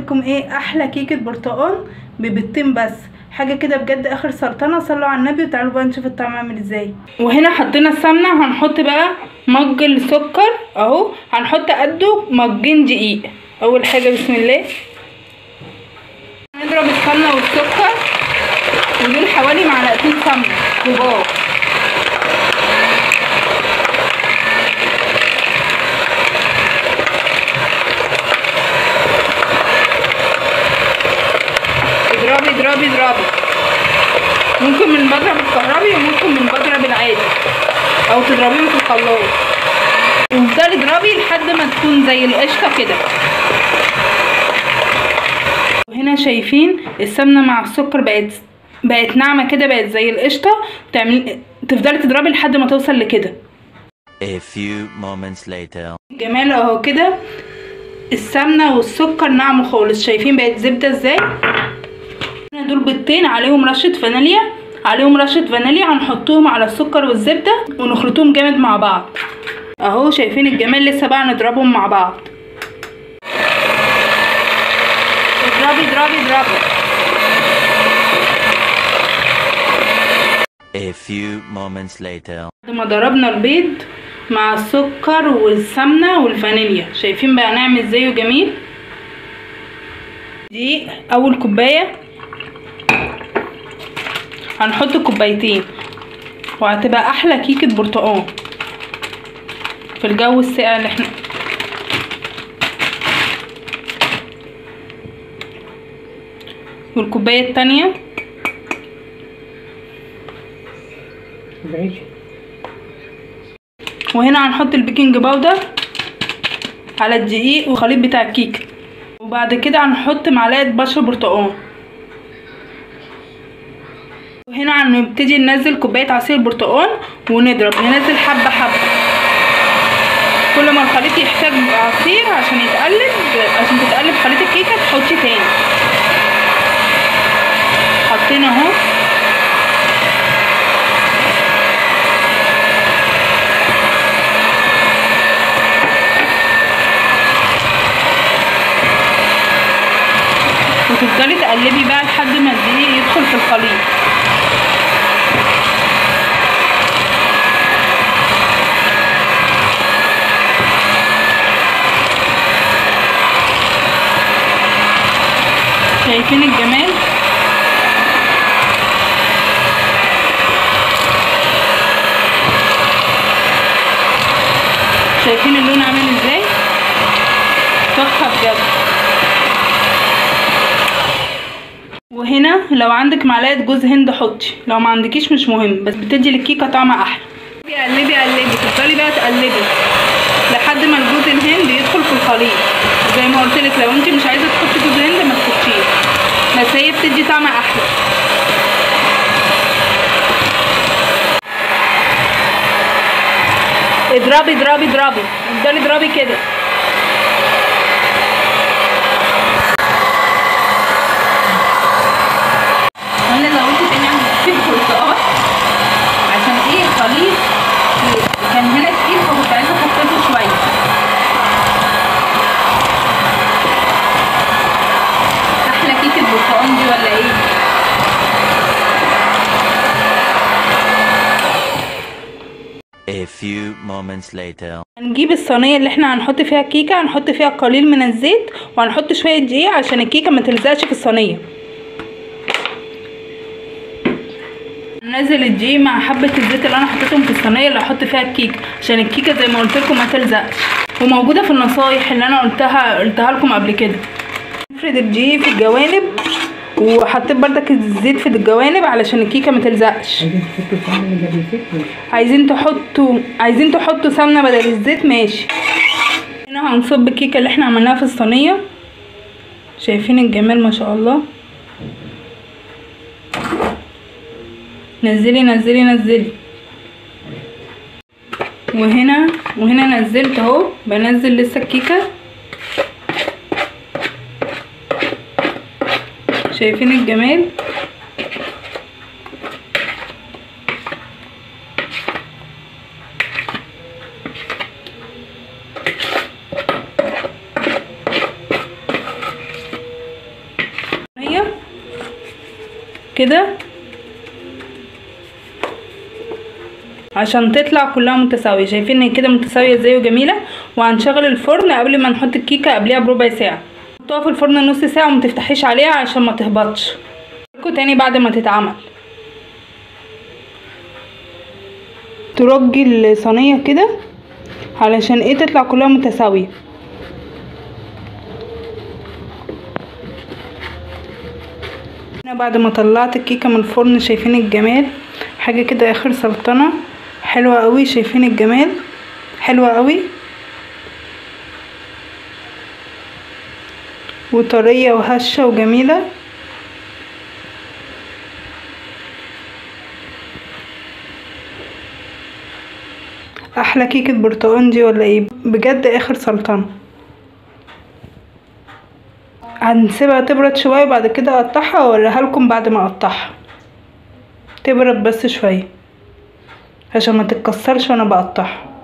لكم ايه احلى كيكه برتقال ببيضتين بس حاجه كده بجد اخر سلطنه صلوا على النبي وتعالوا بقى نشوف الطعم عامل ازاي وهنا حطينا السمنه هنحط بقى مج السكر اهو هنحط قده مجين دقيق اول حاجه بسم الله نضرب السمنه والسكر ودول حوالي معلقتين سمنه كبار اضربي اضربي اضربي ممكن من المضرب الكهربي وممكن من المضرب العادي او تضربيهم في الخلاط وافضلي اضربي لحد ما تكون زي القشطه كده وهنا شايفين السمنه مع السكر بقت بقت ناعمه كده بقت زي القشطه تعملي تفضلي تضربي لحد ما توصل لكده A few moments later. جمال اهو كده السمنه والسكر ناعمه خالص شايفين بقت زبده ازاي هنا دول بيضتين عليهم رشه فانيليا عليهم رشه فانيليا هنحطهم على السكر والزبده ونخلطهم جامد مع بعض اهو شايفين الجمال لسه بقى نضربهم مع بعض اضربي اضربي اضربي A few moments later. بعد ما ضربنا البيض مع السكر والسمنة والفانيليا شايفين بقى نعمل ازاي وجميل دي اول كوباية هنحط كوبايتين وهتبقى احلى كيكة برتقال في الجو الساقع اللي احنا والكوباية التانية وهنا هنحط البيكنج باودر على الدقيق والخليط بتاع الكيكه وبعد كده هنحط معلقه بشر برتقال وهنا هنبتدي ننزل كوبايه عصير برتقال ونضرب ننزل حبه حبه كل ما الخليط يحتاج عصير عشان يتقلب عشان تتقلب خليط الكيكه تحطي تاني حطينا اهو وتفضلي تقلبي بقى لحد ما الدقيق يدخل في الخليط شايفين الجمال شايفين اللون عامل ازاي تحفه بجد وهنا لو عندك معلقه جوز هند حطي لو ما عندكيش مش مهم بس بتدي للكيكه طعم احلى قلبي قلبي تفضلي بقى تقلبي لحد ما الجوز الهند يدخل في الخليط زي ما قلت لك لو انت مش عايزه تحطي جوز هند ما تحطيش بس هي بتدي طعم احلى اضربي اضربي اضربي افضلي اضربي كده انا زودت تاني عن كيف برتقال عشان ايه الخليط كان هنا تقيل فكنت عايزه اخففه شويه احلى كيكه برتقال دي ولا ايه A few moments later. هنجيب الصينيه اللي احنا هنحط فيها الكيكه هنحط فيها قليل من الزيت وهنحط شويه دقيق عشان الكيكه ما تلزقش في الصينيه ننزل الدقيق مع حبه الزيت اللي انا حطيتهم في الصينيه اللي هحط فيها الكيكه عشان الكيكه زي ما قلت لكم ما تلزقش وموجوده في النصايح اللي انا قلتها قلتها لكم قبل كده نفرد الدقيق في الجوانب وحطيت بردك الزيت في الجوانب علشان الكيكه ما تلزقش عايزين تحطوا سمنة بدل الزيت ماشي. عايزين تحطوا عايزين تحطوا سمنه بدل الزيت ماشي هنا هنصب الكيكه اللي احنا عملناها في الصينيه شايفين الجمال ما شاء الله نزلي نزلي نزلي وهنا وهنا نزلت اهو بنزل لسه الكيكه شايفين الجمال كده عشان تطلع كلها متساوية شايفين ان كده متساوية ازاي وجميلة وهنشغل الفرن قبل ما نحط الكيكة قبلها بربع ساعة حطوها في الفرن نص ساعة وما تفتحيش عليها عشان ما تهبطش تاني بعد ما تتعمل ترجي الصينية كده علشان ايه تطلع كلها متساوية هنا بعد ما طلعت الكيكة من الفرن شايفين الجمال حاجة كده اخر سلطنة حلوة قوي شايفين الجمال حلوة قوي وطرية وهشة وجميلة احلى كيكة برتقال دي ولا ايه بجد اخر سلطنة هنسيبها تبرد شوية وبعد كده اقطعها واوريها لكم بعد ما اقطعها تبرد بس شوية عشان ما تتكسرش وانا بقطعها